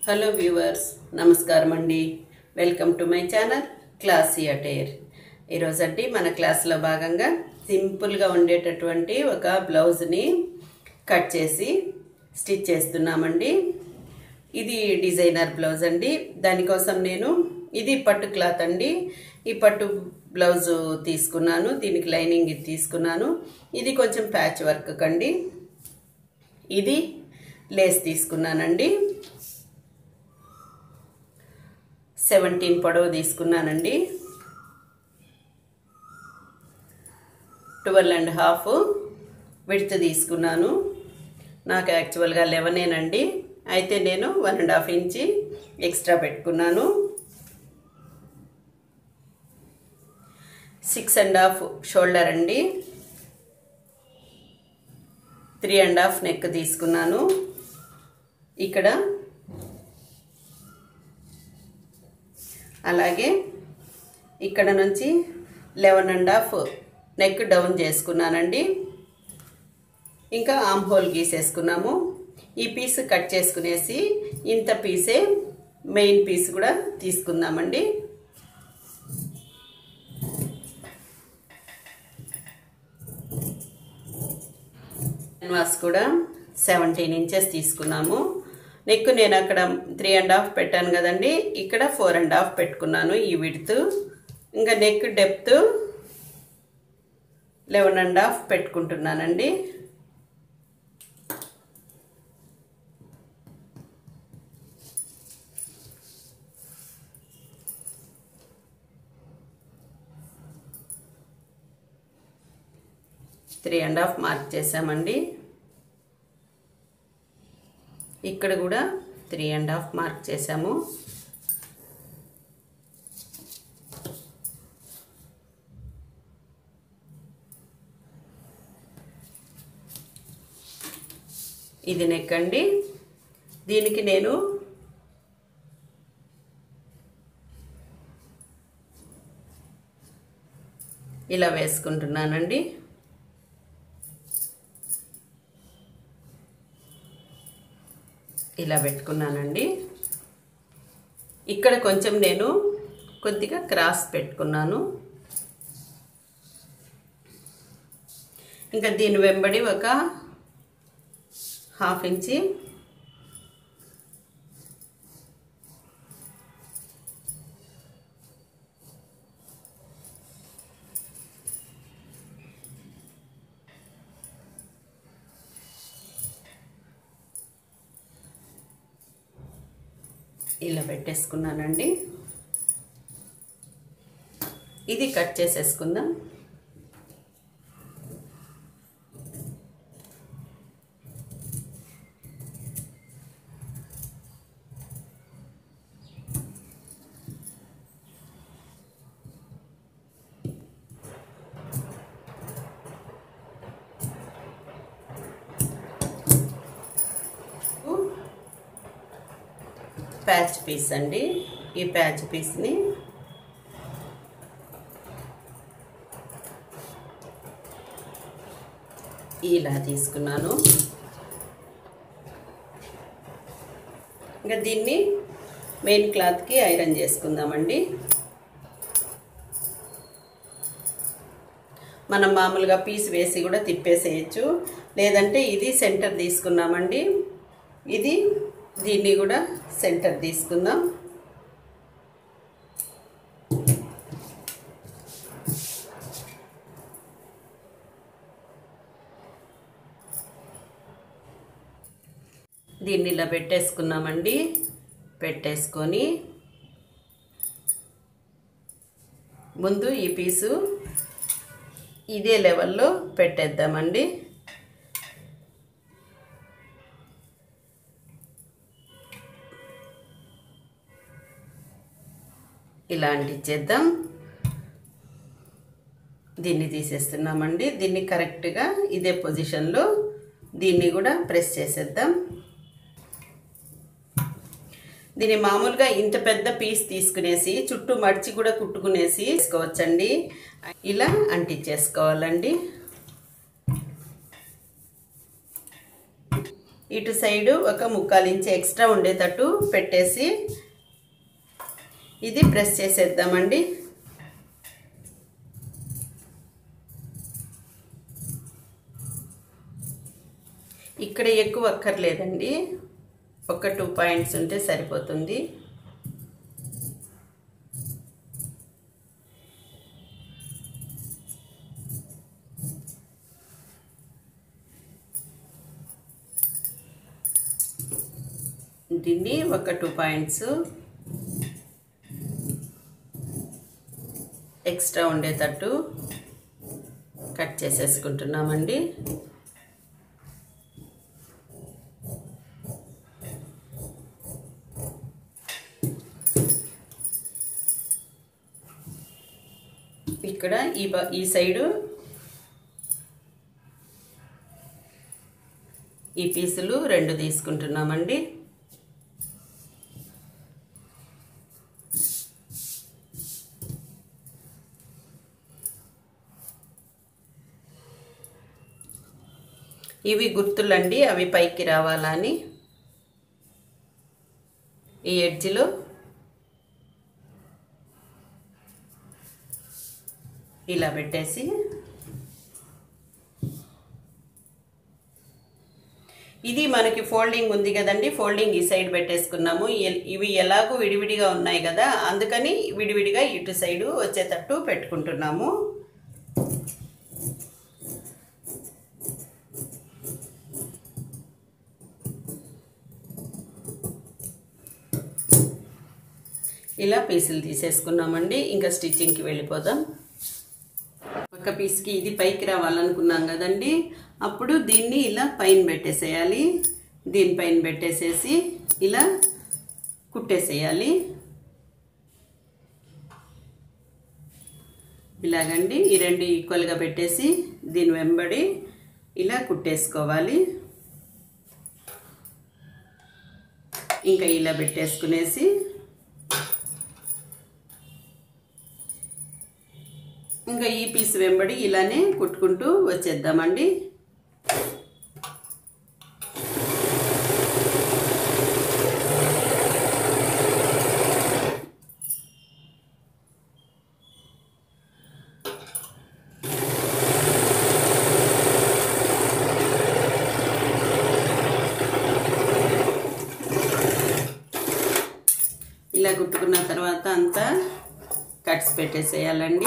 hello viewers నమస్కారం అండి welcome to my channel classy attire ఈరోజు అండి మన క్లాస్లో భాగంగా సింపుల్గా ఉండేటటువంటి ఒక బ్లౌజ్ని కట్ చేసి స్టిచ్ చేస్తున్నామండి ఇది డిజైనర్ బ్లౌజ్ అండి దానికోసం నేను ఇది పట్టు క్లాత్ అండి ఈ పట్టు బ్లౌజ్ తీసుకున్నాను దీనికి లైనింగ్ ఇది తీసుకున్నాను ఇది కొంచెం ప్యాచ్ వర్క్ కండి ఇది లేస్ తీసుకున్నానండి సెవెంటీన్ పొడవు తీసుకున్నానండి ట్వెల్వ్ అండ్ హాఫ్ విడ్త్ తీసుకున్నాను నాకు యాక్చువల్గా లెవెనేనండి అయితే నేను one and half inch extra పెట్టుకున్నాను సిక్స్ అండ్ హాఫ్ షోల్డర్ అండి త్రీ అండ్ హాఫ్ నెక్ తీసుకున్నాను ఇక్కడ అలాగే ఇక్కడ నుంచి eleven and half neck down చేసుకున్నానండి ఇంకా ఆమ్ హోల్ గీసేసుకున్నాము ఈ పీస్ కట్ చేసుకునేసి ఇంత పీసే మెయిన్ పీస్ కూడా తీసుకుందామండి క్యాన్వాస్ కూడా సెవెంటీన్ ఇంచెస్ తీసుకున్నాము నెక్ నేను అక్కడ త్రీ అండ్ హాఫ్ పెట్టాను కదండి ఇక్కడ ఫోర్ అండ్ హాఫ్ పెట్టుకున్నాను ఈ విడ్త్ ఇంకా neck depth eleven and half పెట్టుకుంటున్నానండి త్రీ అండ్ హాఫ్ మార్క్ చేసామండి ఇక్కడ కూడా త్రీ అండ్ హాఫ్ మార్క్ చేసాము ఇది నెక్ అండి దీనికి నేను ఇలా వేసుకుంటున్నానండి ఇలా పెట్టుకున్నానండి ఇక్కడ కొంచెం నేను కొద్దిగా క్రాస్ పెట్టుకున్నాను ఇంకా దీని వెంబడి ఒక హాఫ్ ఇంచి ఇలా పెట్టేసుకున్నానండి ఇది కట్ చేసేసుకుందాం ప్యాచ్ పీస్ అండి ఈ ప్యాచ్ పీస్ని ఇలా తీసుకున్నాను ఇంకా దీన్ని మెయిన్ క్లాత్కి ఐరన్ చేసుకుందామండి మనం మామూలుగా పీస్ వేసి కూడా తిప్పేసేయచ్చు లేదంటే ఇది సెంటర్ తీసుకున్నామండి ఇది దీన్ని కూడా సెంటర్ తీసుకుందాం దీన్ని ఇలా పెట్టేసుకున్నామండి పెట్టేసుకొని ముందు ఈ పీసు ఇదే లెవెల్లో పెట్టేద్దామండి ఇలా అంటించేద్దాం దీన్ని తీసేస్తున్నామండి దీన్ని కరెక్ట్గా ఇదే పొజిషన్లో దీన్ని కూడా ప్రెస్ చేసేద్దాం దీన్ని మామూలుగా ఇంత పెద్ద పీస్ తీసుకునేసి చుట్టూ మడిచి కూడా కుట్టుకునేసి వేసుకోవచ్చండి ఇలా అంటించేసుకోవాలండి ఇటు సైడు ఒక ముక్కాలు ఇంచు ఎక్స్ట్రా ఉండేటట్టు పెట్టేసి ఇది ప్రెస్ చేసేద్దామండి ఇక్కడ ఎక్కువ అక్కర్లేదండి ఒక టూ పాయింట్స్ ఉంటే సరిపోతుంది దీన్ని ఒక టూ పాయింట్స్ ఎక్స్ట్రా ఉండేటట్టు కట్ చేసేసుకుంటున్నామండి ఇక్కడ ఈ బ ఈ సైడు ఈ పీసులు రెండు తీసుకుంటున్నామండి ఇవి గుర్తులండి అవి పైకి రావాలని ఈ ఎడ్జ్లో ఇలా పెట్టేసి ఇది మనకి ఫోల్డింగ్ ఉంది కదండి ఫోల్డింగ్ ఈ సైడ్ పెట్టేసుకున్నాము ఎల్- ఇవి ఎలాగో విడివిడిగా ఉన్నాయి కదా అందుకని విడివిడిగా ఇటు సైడు వచ్చేటట్టు పెట్టుకుంటున్నాము ఇలా పీసులు తీసేసుకున్నామండి ఇంకా స్టిచ్చింగ్కి వెళ్ళిపోదాం ఒక పీస్కి ఇది పైకి రావాలనుకున్నాం కదండి అప్పుడు దీన్ని ఇలా పైన పెట్టేసేయాలి దీనిపైన పెట్టేసేసి ఇలా కుట్టేసేయాలి ఇలాగండి ఈ రెండు ఈక్వల్గా పెట్టేసి దీని వెంబడి ఇలా కుట్టేసుకోవాలి ఇంకా ఇలా పెట్టేసుకునేసి ఇంకా ఈ పీస్ వెంబడి ఇలానే కుట్టుకుంటూ వచ్చేద్దామండి ఇలా కుట్టుకున్న తర్వాత అంతా కట్స్ పెట్టేసేయాలండి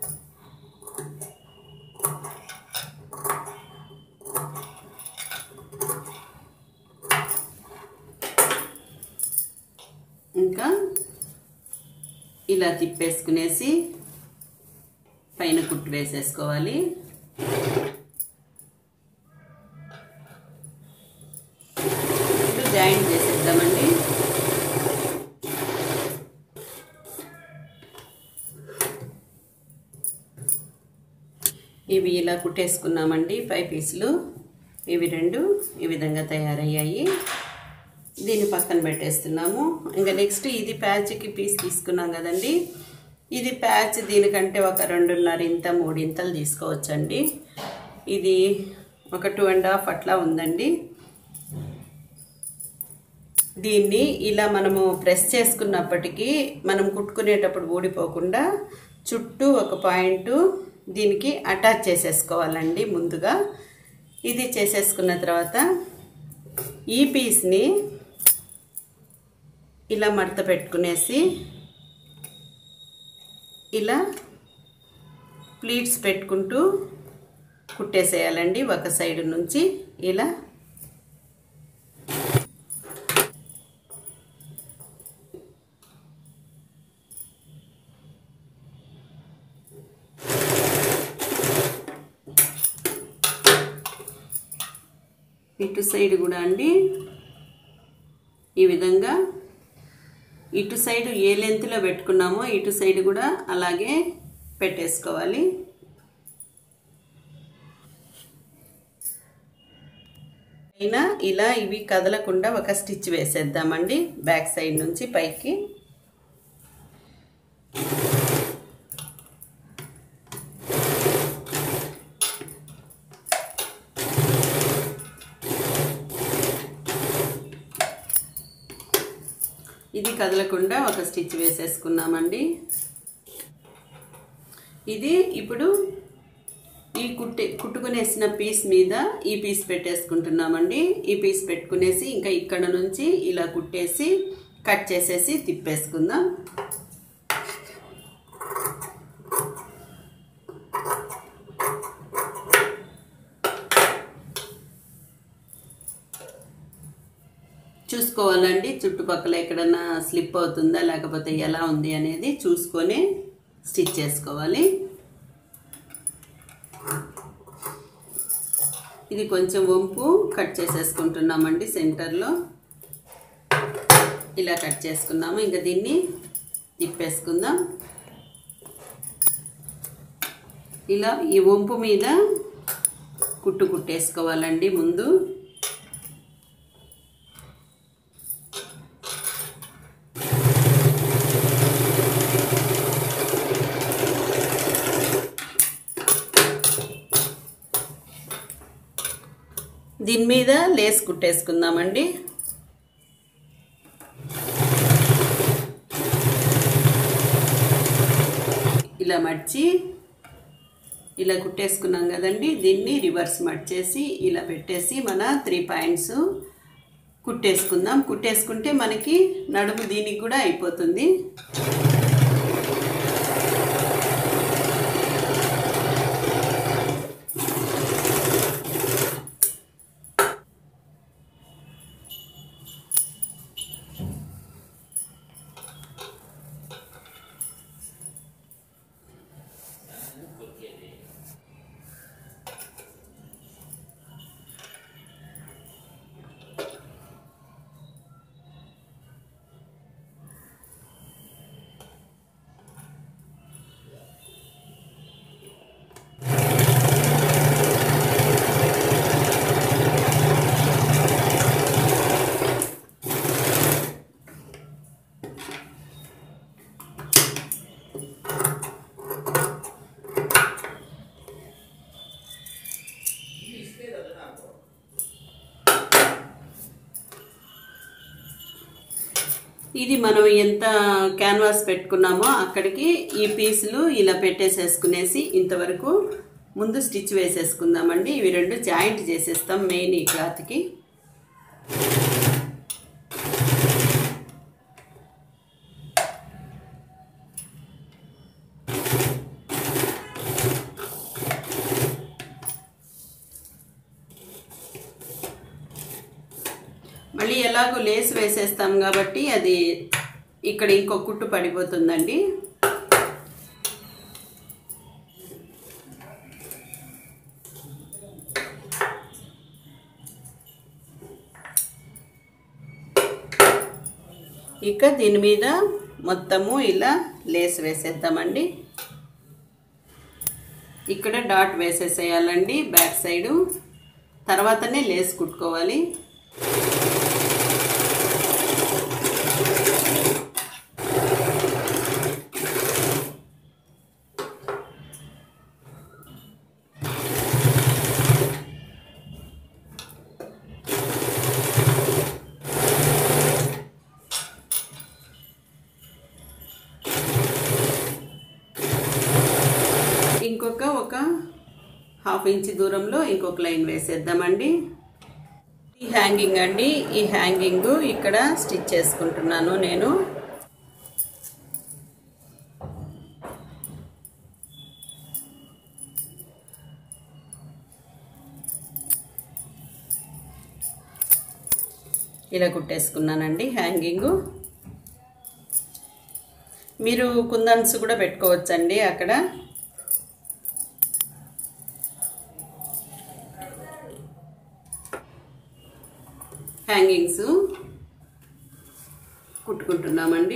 ఇంకా ఇలా తిప్పేసుకునేసి పైన కుట్టు వేసేసుకోవాలి ఇప్పుడు జాయింట్ చేసేద్దామండి ఇవి ఇలా కుట్టేసుకున్నామండి పై పీసులు ఇవి రెండు ఈ విధంగా తయారయ్యాయి దీన్ని పక్కన పెట్టేస్తున్నాము ఇంకా నెక్స్ట్ ఇది ప్యాచ్కి పీస్ తీసుకున్నాం కదండి ఇది ప్యాచ్ దీనికంటే ఒక రెండున్నర ఇంత మూడింతలు తీసుకోవచ్చండి ఇది ఒక టూ అండ్ హాఫ్ అట్లా ఉందండి దీన్ని ఇలా మనము ప్రెస్ చేసుకున్నప్పటికీ మనం కుట్టుకునేటప్పుడు ఊడిపోకుండా చుట్టూ ఒక పాయింట్ దీనికి అటాచ్ చేసేసుకోవాలండి ముందుగా ఇది చేసేసుకున్న తర్వాత ఈ పీస్ని ఇలా మడత పెట్టుకునేసి ఇలా ప్లీట్స్ పెట్టుకుంటూ కుట్టేసేయాలండి ఒక సైడ్ నుంచి ఇలా ఇటు సైడ్ కూడా అండి ఈ విధంగా ఇటు సైడ్ ఏ లెంత్లో పెట్టుకున్నామో ఇటు సైడ్ కూడా అలాగే పెట్టేసుకోవాలి అయినా ఇలా ఇవి కదలకుండా ఒక స్టిచ్ వేసేద్దామండి బ్యాక్ సైడ్ నుంచి పైకి ఇది కదలకుండా ఒక స్టిచ్ వేసేసుకున్నామండి ఇది ఇప్పుడు ఈ కుట్టి కుట్టుకునేసిన పీస్ మీద ఈ పీస్ పెట్టేసుకుంటున్నామండి ఈ పీస్ పెట్టుకునేసి ఇంకా ఇక్కడ నుంచి ఇలా కుట్టేసి కట్ చేసేసి తిప్పేసుకుందాం చూసుకోవాలండి చుట్టుపక్కల ఎక్కడన్నా స్లిప్ అవుతుందా లేకపోతే ఎలా ఉంది అనేది చూసుకొని స్టిచ్ చేసుకోవాలి ఇది కొంచెం వంపు కట్ చేసేసుకుంటున్నామండి సెంటర్లో ఇలా కట్ చేసుకున్నాము ఇంకా దీన్ని తిప్పేసుకుందాం ఇలా ఈ వంపు మీద కుట్టు కుట్టేసుకోవాలండి ముందు దీని మీద లేస్ కుట్టేసుకుందామండి ఇలా మర్చి ఇలా కుట్టేసుకున్నాం కదండి దీన్ని రివర్స్ మర్చేసి ఇలా పెట్టేసి మన త్రీ పాయింట్స్ కుట్టేసుకుందాం కుట్టేసుకుంటే మనకి నడుము దీనికి కూడా అయిపోతుంది ఇది మనం ఎంత క్యాన్వాస్ పెట్టుకున్నామో అక్కడికి ఈ పీసులు ఇలా పెట్టేసేసుకునేసి ఇంతవరకు ముందు స్టిచ్ వేసేసుకుందామండి ఇవి రెండు జాయింట్ చేసేస్తాం మెయిన్ ఈ క్లాత్కి మళ్ళీ ఎలాగో లేస్ వేసేస్తాం కాబట్టి అది ఇక్కడ ఇంకో కుట్టు పడిపోతుందండి ఇక దీని మీద మొత్తము ఇలా లేస్ వేసేద్దామండి ఇక్కడ డాట్ వేసేసేయాలండి బ్యాక్ సైడు తర్వాతనే లేస్ కుట్టుకోవాలి ఇంకొక ఒక హాఫ్ ఇంచ్ దూరంలో ఇంకొక లైన్ వేసేద్దామండి ఈ హ్యాంగింగ్ అండి ఈ హ్యాంగింగ్ ఇక్కడ స్టిచ్ చేసుకుంటున్నాను నేను ఇలా కుట్టేసుకున్నానండి హ్యాంగింగ్ మీరు కుందన్స్ కూడా పెట్టుకోవచ్చండి అక్కడ హ్యాంగింగ్స్ కుట్టుకుంటున్నామండి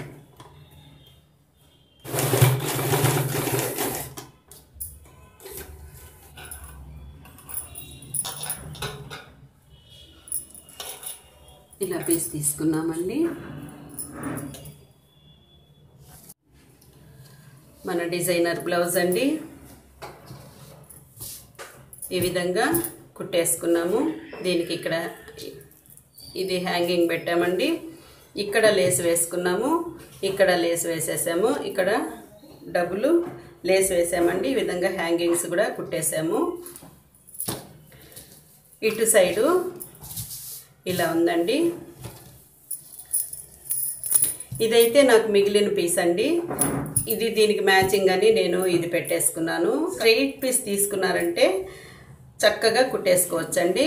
ఇలా పీస్ తీసుకున్నామండి మన డిజైనర్ బ్లౌజ్ అండి ఈ విధంగా కుట్టేసుకున్నాము దీనికి ఇక్కడ ఇది హ్యాంగింగ్ పెట్టామండి ఇక్కడ లేస్ వేసుకున్నాము ఇక్కడ లేస్ వేసేసాము ఇక్కడ డబ్బులు లేస్ వేసామండి ఈ విధంగా హ్యాంగింగ్స్ కూడా కుట్టేసాము ఇటు సైడు ఇలా ఉందండి ఇదైతే నాకు మిగిలిన పీస్ అండి ఇది దీనికి మ్యాచింగ్ అని నేను ఇది పెట్టేసుకున్నాను స్ట్రైట్ పీస్ తీసుకున్నారంటే చక్కగా కుట్టేసుకోవచ్చండి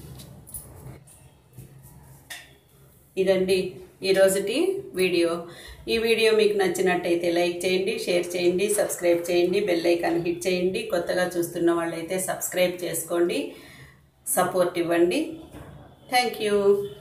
ఇదండి ఈరోజుటి వీడియో ఈ వీడియో మీకు నచ్చినట్టయితే లైక్ చేయండి షేర్ చేయండి సబ్స్క్రైబ్ చేయండి బెల్ ఐకాన్ హిట్ చేయండి కొత్తగా చూస్తున్న వాళ్ళైతే సబ్స్క్రైబ్ చేసుకోండి సపోర్ట్ ఇవ్వండి థ్యాంక్ యూ